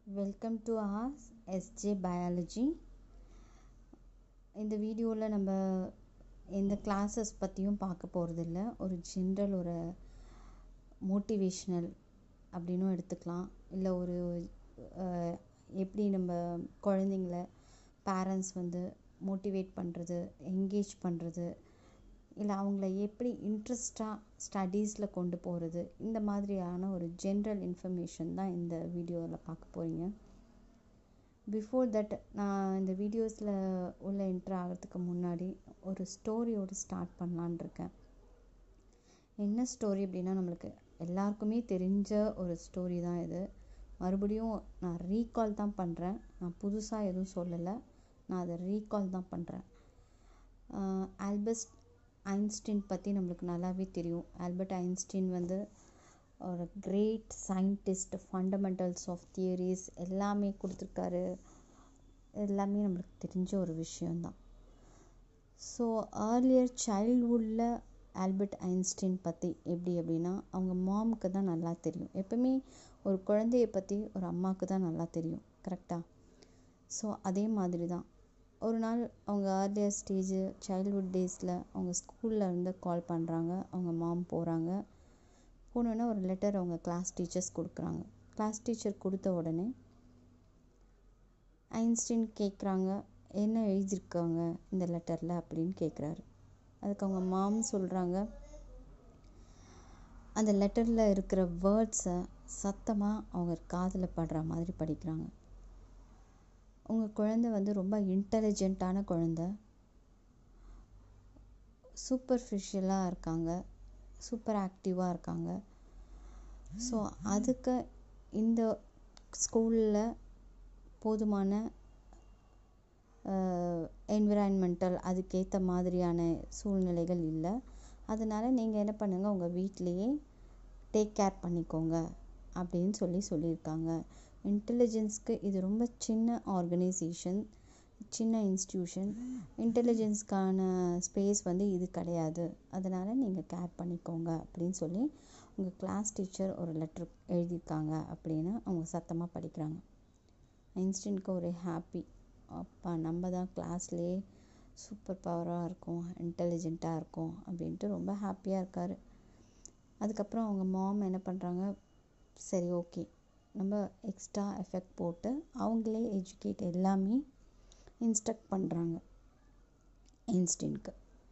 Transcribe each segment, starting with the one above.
welcome to as SJ biology இந்த வீடியோவில் நம்ம எந்த கிளாஸஸ் பற்றியும் பார்க்க போகிறதில்ல ஒரு ஜென்ரல் ஒரு மோட்டிவேஷ்னல் அப்படின்னும் எடுத்துக்கலாம் இல்லை ஒரு அஹ், எப்படி நம்ம குழந்தைங்கள பேரண்ட்ஸ் வந்து மோட்டிவேட் பண்ணுறது என்கேஜ் பண்ணுறது இல்லை அவங்கள எப்படி இன்ட்ரெஸ்டாக ஸ்டடீஸில் கொண்டு போகிறது இந்த மாதிரியான ஒரு ஜென்ரல் இன்ஃபர்மேஷன் தான் இந்த வீடியோவில் பார்க்க போகிறீங்க பிஃபோர் தட் நான் இந்த வீடியோஸில் உள்ள என்ட்ரு ஆகிறதுக்கு முன்னாடி ஒரு ஸ்டோரியோடு ஸ்டார்ட் பண்ணலான் இருக்கேன் என்ன ஸ்டோரி அப்படின்னா நம்மளுக்கு எல்லாருக்குமே தெரிஞ்ச ஒரு ஸ்டோரி தான் இது மறுபடியும் நான் ரீகால் தான் பண்ணுறேன் நான் புதுசாக எதுவும் சொல்லலை நான் அதை ரீகால் தான் பண்ணுறேன் ஆல்பஸ்ட் ஐன்ஸ்டீன் பற்றி நம்மளுக்கு நல்லாவே தெரியும் ஆல்பர்ட் ஐன்ஸ்டீன் வந்து ஒரு great scientist fundamentals of theories எல்லாமே கொடுத்துருக்காரு எல்லாமே நம்மளுக்கு தெரிஞ்ச ஒரு விஷயந்தான் ஸோ ஏர்லியர் சைல்ட்ஹுட்டில் ஆல்பர்ட் ஐன்ஸ்டீன் பற்றி எப்படி அப்படின்னா அவங்க மாமுக்கு தான் நல்லா தெரியும் எப்பவுமே ஒரு குழந்தைய பற்றி ஒரு அம்மாவுக்கு தான் நல்லா தெரியும் கரெக்டாக ஸோ அதே மாதிரி தான் ஒரு நாள் அவங்க ஏர்லியர் ஸ்டேஜு சைல்ட்ஹுட் டேஸில் அவங்க ஸ்கூலில் இருந்து கால் பண்ணுறாங்க அவங்க மாம் போகிறாங்க போனோடனே ஒரு லெட்டர் அவங்க கிளாஸ் டீச்சர்ஸ் கொடுக்குறாங்க கிளாஸ் டீச்சர் கொடுத்த உடனே ஐன்ஸ்டீன் கேட்குறாங்க என்ன எழுதியிருக்காங்க இந்த லெட்டரில் அப்படின்னு கேட்குறாரு அதுக்கு அவங்க மாம் சொல்கிறாங்க அந்த லெட்டரில் இருக்கிற வேர்ட்ஸை சத்தமாக அவங்க காதில் படுற மாதிரி படிக்கிறாங்க உங்கள் குழந்தை வந்து ரொம்ப இன்டெலிஜென்ட்டான குழந்தை சூப்பர்ஃபிஷியலாக இருக்காங்க சூப்பர் ஆக்டிவாக இருக்காங்க ஸோ அதுக்கு இந்த ஸ்கூலில் போதுமான என்விரான்மெண்டல் அதுக்கேற்ற மாதிரியான சூழ்நிலைகள் இல்லை அதனால் நீங்கள் என்ன பண்ணுங்கள் உங்கள் வீட்டிலையே டேக் கேர் பண்ணிக்கோங்க அப்படின்னு சொல்லி சொல்லியிருக்காங்க இன்டெலிஜென்ஸ்க்கு இது ரொம்ப சின்ன ஆர்கனைசேஷன் சின்ன இன்ஸ்டியூஷன் இன்டெலிஜென்ஸ்க்கான ஸ்பேஸ் வந்து இது கிடையாது அதனால் நீங்கள் கேர் பண்ணிக்கோங்க அப்படின்னு சொல்லி உங்கள் கிளாஸ் டீச்சர் ஒரு லெட்டர் எழுதியிருக்காங்க அப்படின்னு அவங்க சத்தமாக படிக்கிறாங்க ஐன்ஸ்டீனுக்கு ஒரே ஹாப்பி அப்பா நம்ம தான் கிளாஸ்லேயே சூப்பர் பவராக இருக்கும் இன்டெலிஜென்ட்டாக இருக்கும் அப்படின்ட்டு ரொம்ப ஹாப்பியாக இருக்கார் அதுக்கப்புறம் அவங்க மாம் என்ன பண்ணுறாங்க சரி ஓகே நம்ம எக்ஸ்ட்ரா எஃபெக்ட் போட்டு அவங்களே எஜுகேட் எல்லாமே இன்ஸ்ட்ரக்ட் பண்ணுறாங்க ஐன்ஸ்டீனுக்கு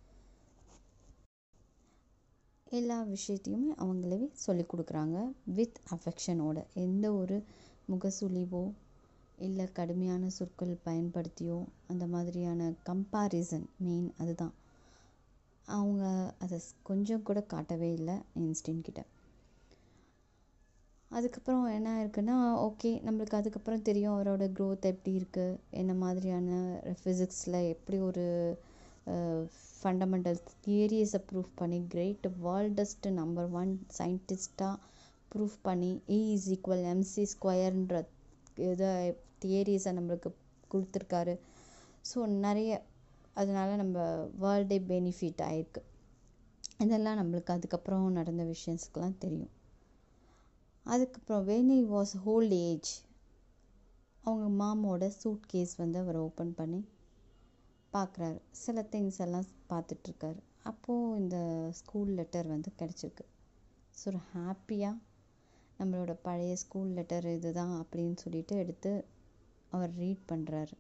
எல்லா விஷயத்தையுமே அவங்களே சொல்லி கொடுக்குறாங்க வித் அஃபெக்ஷனோட எந்த ஒரு முகசுழிவோ இல்லை கடுமையான சொற்கள் பயன்படுத்தியோ அந்த மாதிரியான கம்பாரிசன் மெயின் அதுதான் அவங்க அதை கொஞ்சம் கூட காட்டவே இல்லை ஐன்ஸ்டீன் கிட்ட அதுக்கப்புறம் என்ன இருக்குன்னா ஓகே நம்மளுக்கு அதுக்கப்புறம் தெரியும் அவரோட க்ரோத் எப்படி இருக்குது என்ன மாதிரியான ஃபிசிக்ஸில் எப்படி ஒரு ஃபண்டமெண்டல் தியரிஸை ப்ரூஃப் பண்ணி கிரேட் வேர்ல்டஸ்ட் நம்பர் ஒன் சயின்டிஸ்ட்டாக ப்ரூஃப் பண்ணி ஏ இஸ் ஈக்குவல் எம்சி ஸ்கொயர்ன்ற இதை தியரிஸை நம்மளுக்கு கொடுத்துருக்காரு ஸோ நிறைய அதனால் நம்ம வேர்ல்டே பெனிஃபிட் ஆயிருக்கு இதெல்லாம் நம்மளுக்கு அதுக்கப்புறம் நடந்த விஷயம்ஸ்க்கெலாம் தெரியும் அதுக்கப்புறம் when he was old age அவங்க மாமோட சூட் கேஸ் வந்து அவர் ஓப்பன் பண்ணி பார்க்குறாரு சில திங்ஸ் எல்லாம் பார்த்துட்ருக்காரு அப்போது இந்த ஸ்கூல் லெட்டர் வந்து கிடச்சிருக்கு ஸோ ஒரு ஹாப்பியாக நம்மளோட பழைய ஸ்கூல் லெட்டர் இதுதான் அப்படின்னு சொல்லிட்டு எடுத்து அவர் ரீட் பண்ணுறாரு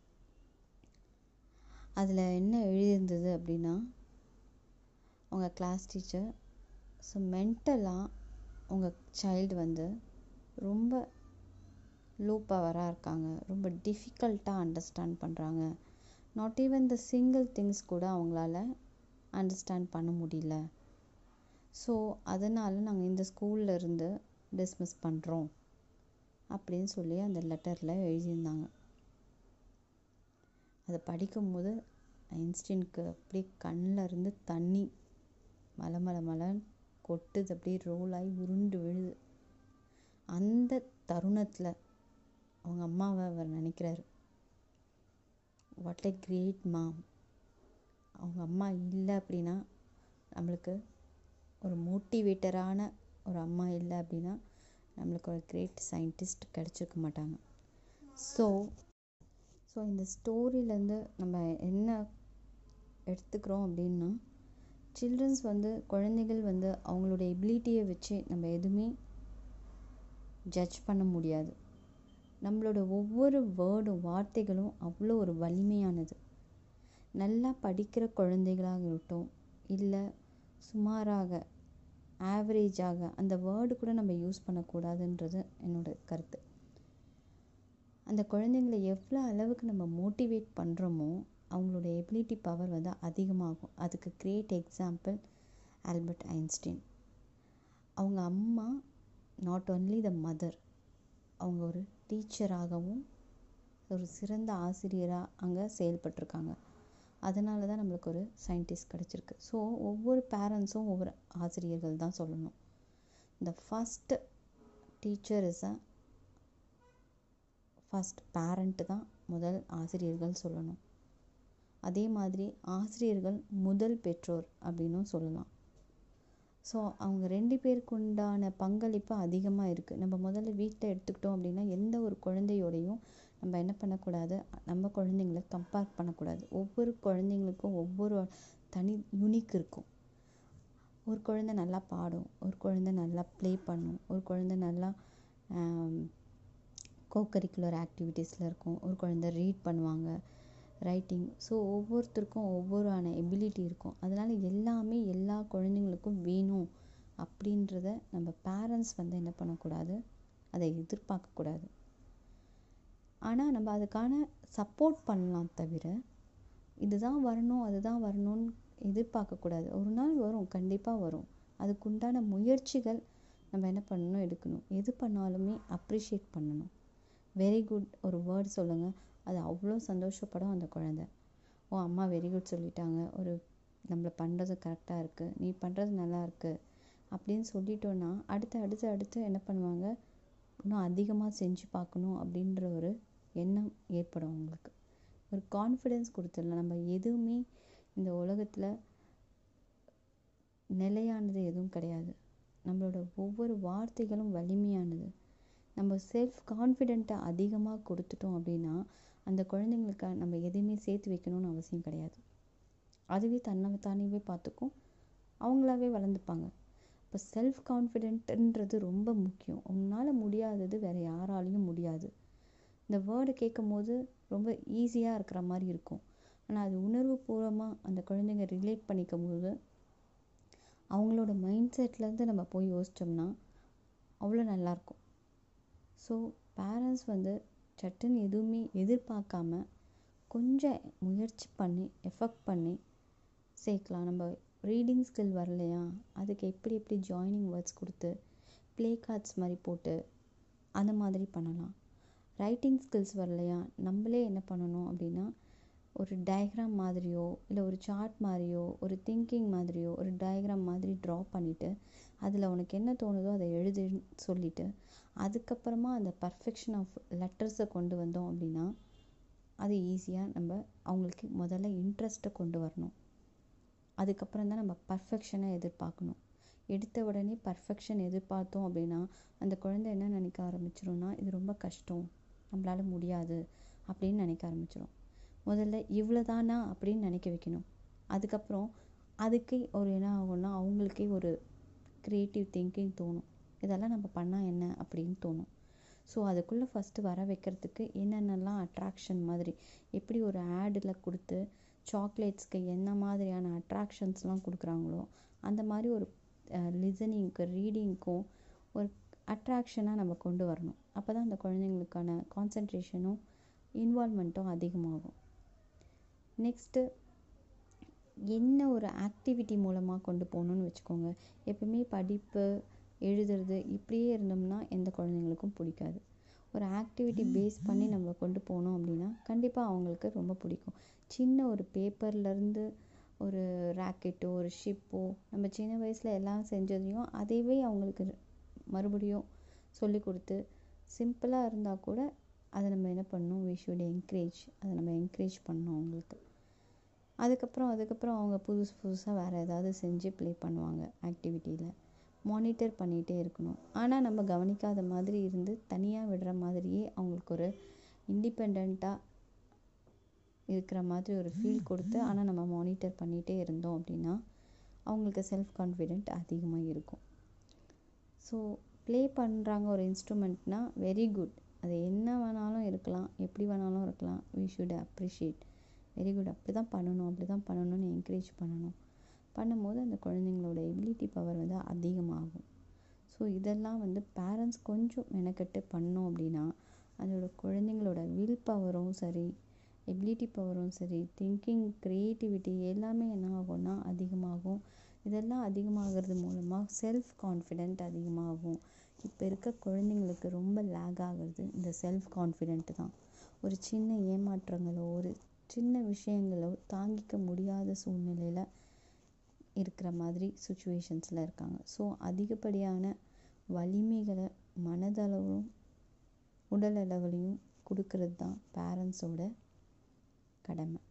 அதில் என்ன எழுதியிருந்தது அப்படின்னா அவங்க கிளாஸ் டீச்சர் ஸோ மென்டலாக உங்கள் சைல்டு வந்து ரொம்ப லோ பவராக இருக்காங்க ரொம்ப டிஃபிகல்ட்டாக அண்டர்ஸ்டாண்ட் பண்ணுறாங்க not even the single things கூட அவங்களால அண்டர்ஸ்டாண்ட் பண்ண முடியல ஸோ அதனால் நாங்கள் இந்த ஸ்கூல்ல இருந்து டிஸ்மிஸ் பண்ணுறோம் அப்படின்னு சொல்லி அந்த லெட்டரில் எழுதியிருந்தாங்க அதை படிக்கும்போது ஐன்ஸ்டீனுக்கு அப்படியே கண்ணில் இருந்து தண்ணி மலை மலை மலைன்னு கொட்டுது அப்படியே ரோல் ஆகி உருண்டு விழுது அந்த தருணத்தில் அவங்க அம்மாவை அவர் நினைக்கிறாரு வாட் எ கிரேட் மாம் அவங்க அம்மா இல்லை அப்படின்னா நம்மளுக்கு ஒரு மோட்டிவேட்டரான ஒரு அம்மா இல்லை அப்படின்னா நம்மளுக்கு ஒரு கிரேட் சயின்டிஸ்ட் கிடச்சிருக்க மாட்டாங்க ஸோ ஸோ இந்த ஸ்டோரியிலேருந்து நம்ம என்ன எடுத்துக்கிறோம் அப்படின்னா சில்ட்ரன்ஸ் வந்து குழந்தைகள் வந்து அவங்களோட எபிலிட்டியை வச்சு நம்ம எதுவுமே ஜட்ஜ் பண்ண முடியாது நம்மளோட ஒவ்வொரு வேர்டும் வார்த்தைகளும் அவ்வளோ ஒரு வலிமையானது நல்லா படிக்கிற குழந்தைகளாக இருக்கட்டும் இல்லை சுமாராக ஆவரேஜாக அந்த வேர்டு கூட நம்ம யூஸ் பண்ணக்கூடாதுன்றது என்னோட கருத்து அந்த குழந்தைங்கள எவ்வளோ அளவுக்கு நம்ம மோட்டிவேட் பண்ணுறோமோ அவங்களோட எபிலிட்டி பவர் வந்து அதிகமாகும் அதுக்கு கிரேட் எக்ஸாம்பிள் ஆல்பர்ட் ஐன்ஸ்டீன் அவங்க அம்மா நாட் ஒன்லி த மதர் அவங்க ஒரு டீச்சராகவும் ஒரு சிறந்த ஆசிரியராக அங்கே செயல்பட்டிருக்காங்க அதனால தான் நம்மளுக்கு ஒரு சயின்டிஸ்ட் கிடச்சிருக்கு ஸோ ஒவ்வொரு பேரண்ட்ஸும் ஒவ்வொரு ஆசிரியர்கள் தான் சொல்லணும் இந்த first teacher is a first parent தான் முதல் ஆசிரியர்கள் சொல்லணும் அதே மாதிரி ஆசிரியர்கள் முதல் பெற்றோர் அப்படின்னும் சொல்லலாம் ஸோ அவங்க ரெண்டு பேருக்கு உண்டான பங்களிப்பு அதிகமாக இருக்குது நம்ம முதல்ல வீட்டில் எடுத்துக்கிட்டோம் அப்படின்னா எந்த ஒரு குழந்தையோடையும் நம்ம என்ன பண்ணக்கூடாது நம்ம குழந்தைங்கள கம்பேர் பண்ணக்கூடாது ஒவ்வொரு குழந்தைங்களுக்கும் ஒவ்வொரு தனி யூனிக் இருக்கும் ஒரு குழந்தை நல்லா பாடும் ஒரு குழந்தை நல்லா ப்ளே பண்ணும் ஒரு குழந்தை நல்லா கோகரிக்குலர் ஆக்டிவிட்டீஸில் இருக்கும் ஒரு குழந்தை ரீட் பண்ணுவாங்க ரைட்டிங் ஸோ ஒவ்வொருத்தருக்கும் ஒவ்வொரு ஆன எபிலிட்டி இருக்கும் அதனால் எல்லாமே எல்லா குழந்தைங்களுக்கும் வேணும் அப்படின்றத நம்ம பேரண்ட்ஸ் வந்து என்ன பண்ணக்கூடாது அதை எதிர்பார்க்கக்கூடாது ஆனால் நம்ம அதுக்கான சப்போர்ட் பண்ணலாம் தவிர இதுதான் வரணும் அதுதான் வரணும்னு எதிர்பார்க்கக்கூடாது ஒரு நாள் வரும் கண்டிப்பாக வரும் அதுக்குண்டான முயற்சிகள் நம்ம என்ன பண்ணணும் எடுக்கணும் எது பண்ணாலுமே அப்ரிஷியேட் பண்ணணும் வெரி குட் ஒரு வேர்ட் சொல்லுங்கள் அது அவ்வளோ சந்தோஷப்படும் அந்த குழந்த ஓ அம்மா வெரி குட் சொல்லிட்டாங்க ஒரு நம்மளை பண்ணுறது கரெக்டாக இருக்குது நீ பண்ணுறது நல்லா இருக்குது அப்படின்னு சொல்லிட்டோன்னா அடுத்து அடுத்து அடுத்து என்ன பண்ணுவாங்க இன்னும் அதிகமாக செஞ்சு பார்க்கணும் அப்படின்ற ஒரு எண்ணம் ஏற்படும் அவங்களுக்கு ஒரு கான்ஃபிடென்ஸ் கொடுத்துடலாம் நம்ம எதுவுமே இந்த உலகத்தில் நிலையானது எதுவும் கிடையாது நம்மளோட ஒவ்வொரு வார்த்தைகளும் வலிமையானது நம்ம செல்ஃப் கான்ஃபிடென்ட்டை அதிகமாக கொடுத்துட்டோம் அப்படின்னா அந்த குழந்தைங்களுக்கு நம்ம எதையுமே சேர்த்து வைக்கணும்னு அவசியம் கிடையாது அதுவே தன்னை தானேவே பார்த்துக்கும் அவங்களாவே வளர்ந்துப்பாங்க இப்போ செல்ஃப் கான்ஃபிடென்ட்ன்றது ரொம்ப முக்கியம் உன்னால் முடியாதது வேறு யாராலையும் முடியாது இந்த வேர்டை கேட்கும் போது ரொம்ப ஈஸியாக இருக்கிற மாதிரி இருக்கும் ஆனால் அது உணர்வு பூர்வமாக அந்த குழந்தைங்க ரிலேட் பண்ணிக்கும் போது அவங்களோட மைண்ட் செட்லேருந்து நம்ம போய் யோசித்தோம்னா அவ்வளோ நல்லாயிருக்கும் ஸோ பேரண்ட்ஸ் வந்து சட்டுன்னு எதுவுமே எதிர்பார்க்காம கொஞ்சம் முயற்சி பண்ணி எஃபெக்ட் பண்ணி சேர்க்கலாம் நம்ம ரீடிங் ஸ்கில் வரலையா அதுக்கு எப்படி எப்படி ஜாயினிங் வேர்ட்ஸ் கொடுத்து ப்ளே கார்ட்ஸ் மாதிரி போட்டு அந்த மாதிரி பண்ணலாம் ரைட்டிங் ஸ்கில்ஸ் வரலையா நம்மளே என்ன பண்ணணும் அப்படின்னா ஒரு டயக்ராம் மாதிரியோ இல்லை ஒரு சார்ட் மாதிரியோ ஒரு திங்கிங் மாதிரியோ ஒரு டயக்ராம் மாதிரி ட்ரா பண்ணிவிட்டு அதில் உனக்கு என்ன தோணுதோ அதை எழுதி சொல்லிவிட்டு அதுக்கப்புறமா அந்த பர்ஃபெக்ஷன் ஆஃப் லெட்டர்ஸை கொண்டு வந்தோம் அப்படின்னா அது ஈஸியாக நம்ம அவங்களுக்கு முதல்ல இன்ட்ரெஸ்ட்டை கொண்டு வரணும் அதுக்கப்புறம் தான் நம்ம பர்ஃபெக்ஷனை எதிர்பார்க்கணும் எடுத்த உடனே பர்ஃபெக்ஷன் எதிர்பார்த்தோம் அப்படின்னா அந்த குழந்தை என்ன நினைக்க ஆரம்பிச்சிரும்னா இது ரொம்ப கஷ்டம் நம்மளால முடியாது அப்படின்னு நினைக்க ஆரம்பிச்சிடும் முதல்ல இவ்வளோ தானா அப்படின்னு நினைக்க வைக்கணும் அதுக்கப்புறம் அதுக்கே ஒரு என்ன ஆகும்னா அவங்களுக்கே ஒரு க்ரியேட்டிவ் திங்கிங் தோணும் இதெல்லாம் நம்ம பண்ணால் என்ன அப்படின்னு தோணும் ஸோ அதுக்குள்ளே ஃபஸ்ட்டு வர வைக்கிறதுக்கு என்னென்னலாம் அட்ராக்ஷன் மாதிரி எப்படி ஒரு ஆடில் கொடுத்து சாக்லேட்ஸ்க்கு என்ன மாதிரியான அட்ராக்ஷன்ஸ்லாம் கொடுக்குறாங்களோ அந்த மாதிரி ஒரு லிசனிங்க்கு ரீடிங்க்கும் ஒரு அட்ராக்ஷனாக நம்ம கொண்டு வரணும் அப்போ தான் அந்த குழந்தைங்களுக்கான கான்சன்ட்ரேஷனும் இன்வால்மெண்ட்டும் அதிகமாகும் நெக்ஸ்ட்டு என்ன ஒரு ஆக்டிவிட்டி மூலமாக கொண்டு போகணுன்னு வச்சுக்கோங்க எப்பவுமே படிப்பு எழுதுறது இப்படியே இருந்தோம்னா எந்த குழந்தைங்களுக்கும் பிடிக்காது ஒரு ஆக்டிவிட்டி பேஸ் பண்ணி நம்ம கொண்டு போனோம் அப்படின்னா கண்டிப்பாக அவங்களுக்கு ரொம்ப பிடிக்கும் சின்ன ஒரு பேப்பர்லேருந்து ஒரு ராக்கெட்டோ ஒரு ஷிப்போ நம்ம சின்ன வயசில் எல்லாம் செஞ்சதையும் அதையவே அவங்களுக்கு மறுபடியும் சொல்லி கொடுத்து சிம்பிளாக இருந்தால் கூட அதை நம்ம என்ன பண்ணணும் வி ஷுட் என்கரேஜ் அதை நம்ம என்கரேஜ் பண்ணணும் அவங்களுக்கு அதுக்கப்புறம் அதுக்கப்புறம் அவங்க புதுசு புதுசாக வேறு ஏதாவது செஞ்சு ப்ளே பண்ணுவாங்க ஆக்டிவிட்டியில் மானிட்டர் பண்ணிகிட்டே இருக்கணும் ஆனால் நம்ம கவனிக்காத மாதிரி இருந்து தனியாக விடுற மாதிரியே அவங்களுக்கு ஒரு இண்டிபெண்ட்டாக இருக்கிற மாதிரி ஒரு ஃபீல் கொடுத்து ஆனால் நம்ம மானிட்டர் பண்ணிகிட்டே இருந்தோம் அப்படின்னா அவங்களுக்கு செல்ஃப் கான்ஃபிடென்ட் அதிகமாக இருக்கும் ஸோ ப்ளே பண்ணுறாங்க ஒரு இன்ஸ்ட்ருமெண்ட்னால் வெரி குட் அது என்ன வேணாலும் இருக்கலாம் எப்படி வேணாலும் இருக்கலாம் we should appreciate very good அப்படி தான் பண்ணணும் அப்படி தான் பண்ணணும்னு என்கரேஜ் பண்ணணும் பண்ணும்போது அந்த குழந்தைங்களோட எபிலிட்டி பவர் வந்து அதிகமாகும் ஸோ இதெல்லாம் வந்து பேரண்ட்ஸ் கொஞ்சம் மெனக்கெட்டு பண்ணோம் அப்படின்னா அதோட குழந்தைங்களோட வில் பவரும் சரி எபிலிட்டி பவரும் சரி திங்கிங் க்ரியேட்டிவிட்டி எல்லாமே என்ன ஆகும்னா அதிகமாகும் இதெல்லாம் அதிகமாகிறது மூலமாக செல்ஃப் கான்ஃபிடென்ட் அதிகமாகும் இப்போ இருக்க குழந்தைங்களுக்கு ரொம்ப லேக் ஆகுறது இந்த செல்ஃப் கான்ஃபிடென்ட் தான் ஒரு சின்ன ஏமாற்றங்களோ ஒரு சின்ன விஷயங்களோ தாங்கிக்க முடியாத சூழ்நிலையில் இருக்கிற மாதிரி சுச்சுவேஷன்ஸில் இருக்காங்க ஸோ அதிகப்படியான வலிமைகளை மனதளவும் உடல் அளவுலையும் கொடுக்கறது தான் பேரண்ட்ஸோட கடமை